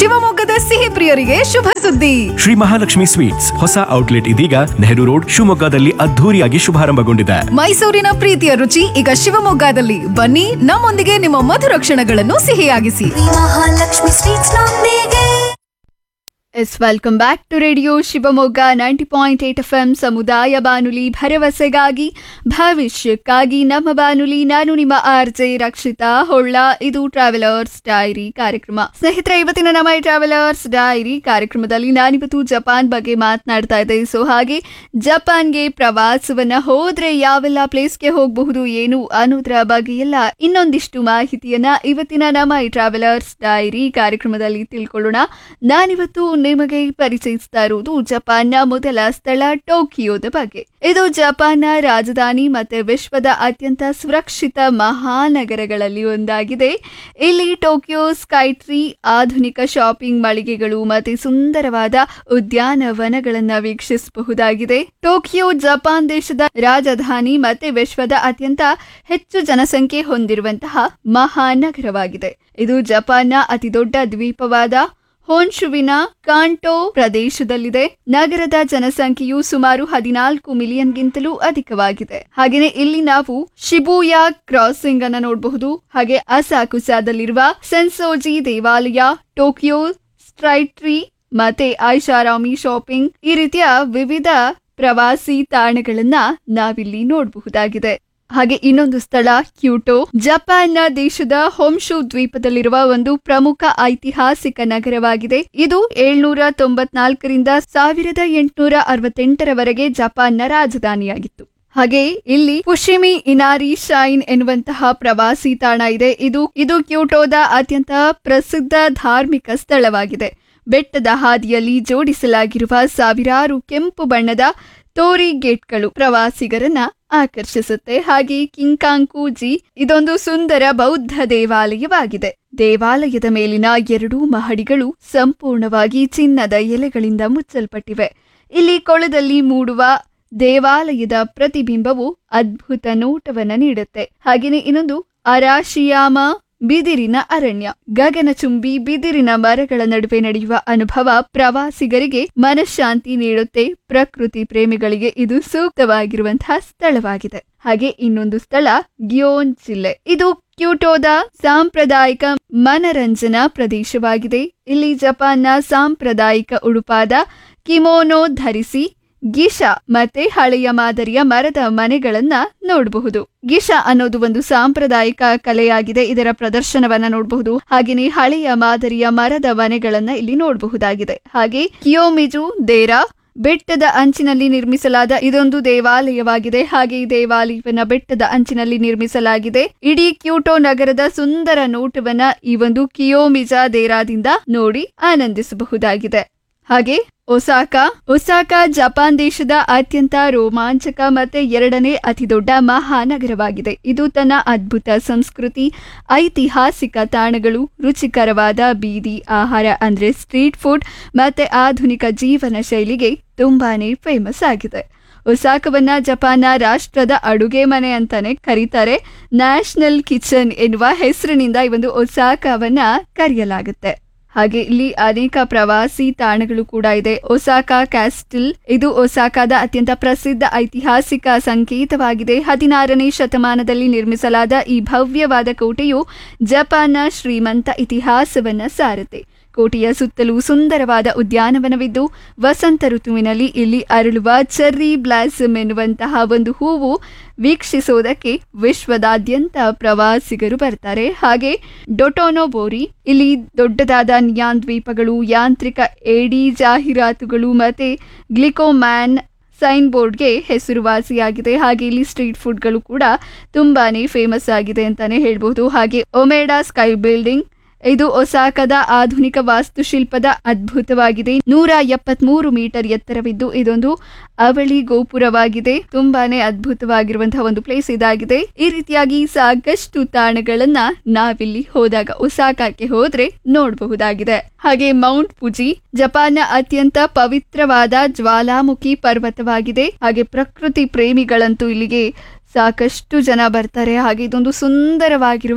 ಶಿವಮೊಗ್ಗದ ಸಿಹಿ ಪ್ರಿಯರಿಗೆ ಶುಭ ಸುದ್ದಿ ಶ್ರೀ ಮಹಾಲಕ್ಷ್ಮಿ ಸ್ವೀಟ್ಸ್ ಹೊಸ ಔಟ್ಲೆಟ್ ಇದೀಗ ನೆಹರು ರೋಡ್ ಶಿವಮೊಗ್ಗದಲ್ಲಿ ಅದ್ಧೂರಿಯಾಗಿ ಶುಭಾರಂಭಗೊಂಡಿದೆ ಮೈಸೂರಿನ ಪ್ರೀತಿಯ ರುಚಿ ಈಗ ಶಿವಮೊಗ್ಗದಲ್ಲಿ ಬನ್ನಿ ನಮ್ಮೊಂದಿಗೆ ನಿಮ್ಮ ಮಧುರ ಕ್ಷಣಗಳನ್ನು ಸಿಹಿಯಾಗಿಸಿ ಮಹಾಲಕ್ಷ್ಮಿ ಸ್ವೀಟ್ಸ್ ನೊಂದಿಗೆ yes welcome back to radio Shivamogga ninety point eight F M ಸಮುದಾಯ ಬಾನುಲಿ ಭರವಸೆಗಾಗಿ ಭವಿಷ್ಯಕ್ಕಾಗಿ ನಮ್ಮ ಬಾನುಲಿ ನಾನು ನಿಮ್ಮ ಆರ್ ಜೆ ರಕ್ಷಿತಾ ಹೊಳ್ಳ ಇದು ಟ್ರಾವೆಲರ್ಸ್ ಡೈರಿ ಕಾರ್ಯಕ್ರಮ ಸ್ನೇಹಿತರೆ ಇವತ್ತಿನ ನಮ್ಮ ಈ ಟ್ರಾವೆಲರ್ಸ್ ಡೈರಿ ಕಾರ್ಯಕ್ರಮದಲ್ಲಿ ನಾನಿವತ್ತು ಜಪಾನ್ ಬಗ್ಗೆ ಮಾತನಾಡ್ತಾ ಇದ್ದೆ ಸೊ ಹಾಗೆ ಜಪಾನ್ಗೆ ಪ್ರವಾಸವನ್ನ ಹೋದ್ರೆ ಯಾವೆಲ್ಲ ಪ್ಲೇಸ್ಗೆ ಹೋಗಬಹುದು ಏನು ಅನ್ನೋದ್ರ ಬಗ್ಗೆ ಎಲ್ಲ ಇನ್ನೊಂದಿಷ್ಟು ಮಾಹಿತಿಯನ್ನ ಇವತ್ತಿನ ನಮ್ಮ ಈ ಟ್ರಾವೆಲರ್ಸ್ ಡೈರಿ ಕಾರ್ಯಕ್ರಮದಲ್ಲಿ ತಿಳ್ಕೊಳ್ಳೋಣ ನಾನಿವತ್ತು ನಿಮಗೆ ಪರಿಚಯಿಸ್ತಾ ಇರುವುದು ಜಪಾನ್ನ ಮೊದಲ ಸ್ಥಳ ಟೋಕಿಯೋದ ಬಗ್ಗೆ ಇದು ಜಪಾನ್ನ ರಾಜಧಾನಿ ಮತ್ತೆ ವಿಶ್ವದ ಅತ್ಯಂತ ಸುರಕ್ಷಿತ ಮಹಾನಗರಗಳಲ್ಲಿ ಒಂದಾಗಿದೆ ಇಲ್ಲಿ ಟೋಕಿಯೋ ಸ್ಕೈಟ್ರಿ ಆಧುನಿಕ ಶಾಪಿಂಗ್ ಮಳಿಗೆಗಳು ಮತ್ತೆ ಸುಂದರವಾದ ಉದ್ಯಾನವನಗಳನ್ನ ವೀಕ್ಷಿಸಬಹುದಾಗಿದೆ ಟೋಕಿಯೋ ಜಪಾನ್ ದೇಶದ ರಾಜಧಾನಿ ಮತ್ತೆ ವಿಶ್ವದ ಅತ್ಯಂತ ಹೆಚ್ಚು ಜನಸಂಖ್ಯೆ ಹೊಂದಿರುವಂತಹ ಮಹಾನಗರವಾಗಿದೆ ಇದು ಜಪಾನ್ನ ಅತಿದೊಡ್ಡ ದ್ವೀಪವಾದ ಹೋನ್ಶುವಿನ ಕಾಂಟೋ ಪ್ರದೇಶದಲ್ಲಿದೆ ನಗರದ ಜನಸಂಖ್ಯೆಯು ಸುಮಾರು ಹದಿನಾಲ್ಕು ಮಿಲಿಯನ್ಗಿಂತಲೂ ಅಧಿಕವಾಗಿದೆ ಹಾಗೆಯೇ ಇಲ್ಲಿ ನಾವು ಶಿಬುಯಾ ಕ್ರಾಸಿಂಗ್ ಅನ್ನ ನೋಡಬಹುದು ಹಾಗೆ ಅಸಾಕುಸಾದಲ್ಲಿರುವ ಸೆನ್ಸೋಜಿ ದೇವಾಲಯ ಟೋಕಿಯೋ ಸ್ಟ್ರೈಟ್ರಿ ಮತ್ತೆ ಐಷಾರಾಮಿ ಶಾಪಿಂಗ್ ಈ ರೀತಿಯ ವಿವಿಧ ಪ್ರವಾಸಿ ತಾಣಗಳನ್ನ ನಾವಿಲ್ಲಿ ನೋಡಬಹುದಾಗಿದೆ ಹಾಗೆ ಇನ್ನೊಂದು ಸ್ಥಳ ಕ್ಯೂಟೋ ಜಪಾನ್ನ ದೇಶದ ಹೊಂಶು ದ್ವೀಪದಲ್ಲಿರುವ ಒಂದು ಪ್ರಮುಖ ಐತಿಹಾಸಿಕ ನಗರವಾಗಿದೆ ಇದು ಏಳ್ನೂರ ತೊಂಬತ್ನಾಲ್ಕರಿಂದ ಸಾವಿರದ ಎಂಟುನೂರ ಅರವತ್ತೆಂಟರವರೆಗೆ ಜಪಾನ್ನ ರಾಜಧಾನಿಯಾಗಿತ್ತು ಹಾಗೆ ಇಲ್ಲಿ ಪುಶಿಮಿ ಇನಾರಿ ಶೈನ್ ಎನ್ನುವಂತಹ ಪ್ರವಾಸಿ ತಾಣ ಇದೆ ಇದು ಇದು ಕ್ಯೂಟೋದ ಅತ್ಯಂತ ಪ್ರಸಿದ್ಧ ಧಾರ್ಮಿಕ ಸ್ಥಳವಾಗಿದೆ ಬೆಟ್ಟದ ಹಾದಿಯಲ್ಲಿ ಜೋಡಿಸಲಾಗಿರುವ ಸಾವಿರಾರು ಕೆಂಪು ಬಣ್ಣದ ತೋರಿ ಗೇಟ್ಗಳು ಪ್ರವಾಸಿಗರನ್ನ ಆಕರ್ಷಿಸುತ್ತೆ ಹಾಗೆ ಕಿಂಕಾಂಕು ಜಿ ಇದೊಂದು ಸುಂದರ ಬೌದ್ಧ ದೇವಾಲಯವಾಗಿದೆ ದೇವಾಲಯದ ಮೇಲಿನ ಎರಡೂ ಮಹಡಿಗಳು ಸಂಪೂರ್ಣವಾಗಿ ಚಿನ್ನದ ಎಲೆಗಳಿಂದ ಮುಚ್ಚಲ್ಪಟ್ಟಿವೆ ಇಲ್ಲಿ ಕೊಳದಲ್ಲಿ ಮೂಡುವ ದೇವಾಲಯದ ಪ್ರತಿಬಿಂಬವು ಅದ್ಭುತ ನೋಟವನ್ನ ನೀಡುತ್ತೆ ಹಾಗೆಯೇ ಇನ್ನೊಂದು ಅರಾಶಿಯಾಮ ಬಿದಿರಿನ ಅರಣ್ಯ ಗಗನಚುಂಬಿ ಬಿದಿರಿನ ಮರಗಳ ನಡುವೆ ನಡೆಯುವ ಅನುಭವ ಪ್ರವಾಸಿಗರಿಗೆ ಮನಃಶಾಂತಿ ನೀಡುತ್ತೆ ಪ್ರಕೃತಿ ಪ್ರೇಮಿಗಳಿಗೆ ಇದು ಸೂಕ್ತವಾಗಿರುವಂತಹ ಸ್ಥಳವಾಗಿದೆ ಹಾಗೆ ಇನ್ನೊಂದು ಸ್ಥಳ ಗ್ಯೋನ್ ಜಿಲ್ಲೆ ಇದು ಕ್ಯೂಟೋದ ಸಾಂಪ್ರದಾಯಿಕ ಮನರಂಜನಾ ಪ್ರದೇಶವಾಗಿದೆ ಇಲ್ಲಿ ಜಪಾನ್ನ ಸಾಂಪ್ರದಾಯಿಕ ಉಡುಪಾದ ಕಿಮೋನೋ ಧರಿಸಿ ಗಿಶ ಮತ್ತೆ ಹಳೆಯ ಮಾದರಿಯ ಮರದ ಮನೆಗಳನ್ನ ನೋಡಬಹುದು ಗಿಶ ಅನ್ನೋದು ಒಂದು ಸಾಂಪ್ರದಾಯಿಕ ಕಲೆಯಾಗಿದೆ ಇದರ ಪ್ರದರ್ಶನವನ್ನ ನೋಡಬಹುದು ಹಾಗೆಯೇ ಹಳೆಯ ಮಾದರಿಯ ಮರದ ಮನೆಗಳನ್ನ ಇಲ್ಲಿ ನೋಡಬಹುದಾಗಿದೆ ಹಾಗೆ ಕಿಯೋಮಿಜು ದೇರಾ ಬೆಟ್ಟದ ಅಂಚಿನಲ್ಲಿ ನಿರ್ಮಿಸಲಾದ ಇದೊಂದು ದೇವಾಲಯವಾಗಿದೆ ಹಾಗೆ ಈ ದೇವಾಲಯವನ್ನ ಬೆಟ್ಟದ ಅಂಚಿನಲ್ಲಿ ನಿರ್ಮಿಸಲಾಗಿದೆ ಇಡೀ ಕ್ಯೂಟೋ ನಗರದ ಸುಂದರ ನೋಟವನ್ನ ಈ ಒಂದು ಕಿಯೋಮಿಜಾ ದೇರಾದಿಂದ ನೋಡಿ ಆನಂದಿಸಬಹುದಾಗಿದೆ ಹಾಗೆ ಒಸಾಕಾ ಒಸಾಕಾ ಜಪಾನ್ ದೇಶದ ಅತ್ಯಂತ ರೋಮಾಂಚಕ ಮತ್ತೆ ಎರಡನೇ ಅತಿದೊಡ್ಡ ಮಹಾನಗರವಾಗಿದೆ ಇದು ತನ್ನ ಅದ್ಭುತ ಸಂಸ್ಕೃತಿ ಐತಿಹಾಸಿಕ ತಾಣಗಳು ರುಚಿಕರವಾದ ಬೀದಿ ಆಹಾರ ಅಂದ್ರೆ ಸ್ಟ್ರೀಟ್ ಫುಡ್ ಮತ್ತೆ ಆಧುನಿಕ ಜೀವನ ಶೈಲಿಗೆ ತುಂಬಾನೇ ಫೇಮಸ್ ಆಗಿದೆ ಒಸಾಕವನ್ನ ಜಪಾನ್ನ ರಾಷ್ಟ್ರದ ಅಡುಗೆ ಮನೆ ಅಂತಾನೆ ಕರೀತಾರೆ ನ್ಯಾಷನಲ್ ಕಿಚನ್ ಎನ್ನುವ ಹೆಸರಿನಿಂದ ಈ ಒಂದು ಒಸಾಕವನ್ನ ಕರೆಯಲಾಗುತ್ತೆ ಹಾಗೆ ಇಲ್ಲಿ ಅನೇಕ ಪ್ರವಾಸಿ ತಾಣಗಳು ಕೂಡ ಇದೆ ಒಸಾಕಾ ಕ್ಯಾಸ್ಟಲ್ ಇದು ಒಸಾಕಾದ ಅತ್ಯಂತ ಪ್ರಸಿದ್ಧ ಐತಿಹಾಸಿಕ ಸಂಕೇತವಾಗಿದೆ ಹದಿನಾರನೇ ಶತಮಾನದಲ್ಲಿ ನಿರ್ಮಿಸಲಾದ ಈ ಭವ್ಯವಾದ ಕೋಟೆಯು ಜಪಾನ್ನ ಶ್ರೀಮಂತ ಇತಿಹಾಸವನ್ನ ಸಾರುತ್ತೆ ಕೋಟೆಯ ಸುತ್ತಲೂ ಸುಂದರವಾದ ಉದ್ಯಾನವನವಿದ್ದು ವಸಂತ ಋತುವಿನಲ್ಲಿ ಇಲ್ಲಿ ಅರಳುವ ಚೆರ್ರಿ ಬ್ಲಾಸಮ್ ಎನ್ನುವಂತಹ ಒಂದು ಹೂವು ವೀಕ್ಷಿಸೋದಕ್ಕೆ ವಿಶ್ವದಾದ್ಯಂತ ಪ್ರವಾಸಿಗರು ಬರ್ತಾರೆ ಹಾಗೆ ಡೊಟೋನೋಬೋರಿ ಇಲ್ಲಿ ದೊಡ್ಡದಾದ ನಿಯಾನ್ ದ್ವೀಪಗಳು ಯಾಂತ್ರಿಕ ಎಡಿ ಜಾಹೀರಾತುಗಳು ಮತ್ತೆ ಗ್ಲಿಕೋಮ್ಯಾನ್ ಸೈನ್ ಬೋರ್ಡ್ಗೆ ಹೆಸರುವಾಸಿಯಾಗಿದೆ ಹಾಗೆ ಇಲ್ಲಿ ಸ್ಟ್ರೀಟ್ ಫುಡ್ಗಳು ಕೂಡ ತುಂಬಾನೇ ಫೇಮಸ್ ಆಗಿದೆ ಅಂತಾನೆ ಹೇಳ್ಬೋದು ಹಾಗೆ ಒಮೇಡಾ ಸ್ಕೈ ಬಿಲ್ಡಿಂಗ್ ಇದು ಒಸಾಕದ ಆಧುನಿಕ ವಾಸ್ತುಶಿಲ್ಪದ ಅದ್ಭುತವಾಗಿದೆ ನೂರ ಎಪ್ಪತ್ಮೂರು ಮೀಟರ್ ಎತ್ತರವಿದ್ದು ಇದೊಂದು ಅವಳಿ ಗೋಪುರವಾಗಿದೆ ತುಂಬಾನೇ ಅದ್ಭುತವಾಗಿರುವಂತಹ ಒಂದು ಪ್ಲೇಸ್ ಇದಾಗಿದೆ ಈ ರೀತಿಯಾಗಿ ಸಾಕಷ್ಟು ತಾಣಗಳನ್ನ ನಾವಿಲ್ಲಿ ಹೋದಾಗ ಒಸಾಕಕ್ಕೆ ಹೋದ್ರೆ ನೋಡಬಹುದಾಗಿದೆ ಹಾಗೆ ಮೌಂಟ್ ಪುಜಿ ಜಪಾನ್ನ ಅತ್ಯಂತ ಪವಿತ್ರವಾದ ಜ್ವಾಲಾಮುಖಿ ಪರ್ವತವಾಗಿದೆ ಹಾಗೆ ಪ್ರಕೃತಿ ಪ್ರೇಮಿಗಳಂತೂ ಇಲ್ಲಿಗೆ ಸಾಕಷ್ಟು ಜನ ಬರ್ತಾರೆ ಹಾಗೆ ಇದೊಂದು ಸುಂದರವಾಗಿರುವ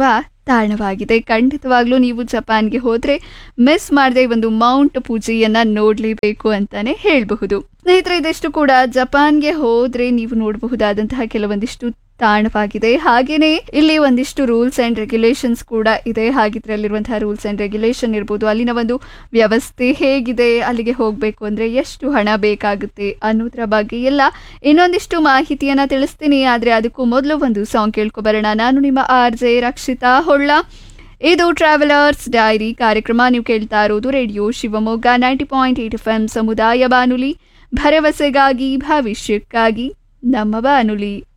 ತಾಣವಾಗಿದೆ ಖಂಡಿತವಾಗ್ಲೂ ನೀವು ಜಪಾನ್ಗೆ ಹೋದರೆ ಮಿಸ್ ಮಾಡದೆ ಒಂದು ಮೌಂಟ್ ಪೂಜೆಯನ್ನು ನೋಡಲೇಬೇಕು ಅಂತಾನೆ ಹೇಳಬಹುದು ಸ್ನೇಹಿತರೆ ಇದೆಷ್ಟು ಕೂಡ ಜಪಾನ್ಗೆ ಹೋದರೆ ನೀವು ನೋಡಬಹುದಾದಂತಹ ಕೆಲವೊಂದಿಷ್ಟು ತಾಣವಾಗಿದೆ ಹಾಗೇನೆ ಇಲ್ಲಿ ಒಂದಿಷ್ಟು ರೂಲ್ಸ್ ಅಂಡ್ ರೆಗ್ಯುಲೇಷನ್ಸ್ ಕೂಡ ಇದೆ ಹಾಗಿದ್ರೆ ಅಲ್ಲಿರುವಂತಹ ರೂಲ್ಸ್ ಅಂಡ್ ರೆಗ್ಯುಲೇಷನ್ ಇರ್ಬೋದು ಅಲ್ಲಿನ ಒಂದು ವ್ಯವಸ್ಥೆ ಹೇಗಿದೆ ಅಲ್ಲಿಗೆ ಹೋಗಬೇಕು ಅಂದರೆ ಎಷ್ಟು ಹಣ ಬೇಕಾಗುತ್ತೆ ಅನ್ನೋದ್ರ ಬಗ್ಗೆ ಎಲ್ಲ ಇನ್ನೊಂದಿಷ್ಟು ಮಾಹಿತಿಯನ್ನ ತಿಳಿಸ್ತೀನಿ ಆದರೆ ಅದಕ್ಕೂ ಮೊದಲು ಒಂದು ಸಾಂಗ್ ಕೇಳ್ಕೊಬರೋಣ ನಾನು ನಿಮ್ಮ ಆರ್ ಜೆ ರಕ್ಷಿತಾ ಹೊಳ್ಳ ಇದು ಟ್ರಾವೆಲರ್ಸ್ ಡೈರಿ ಕಾರ್ಯಕ್ರಮ ನೀವು ಕೇಳ್ತಾ ಇರೋದು radio Shivamogga ninety point eight F M ಸಮುದಾಯ ಬಾನುಲಿ ಭರವಸೆಗಾಗಿ ಭವಿಷ್ಯಕ್ಕಾಗಿ ನಮ್ಮ ಬಾನುಲಿ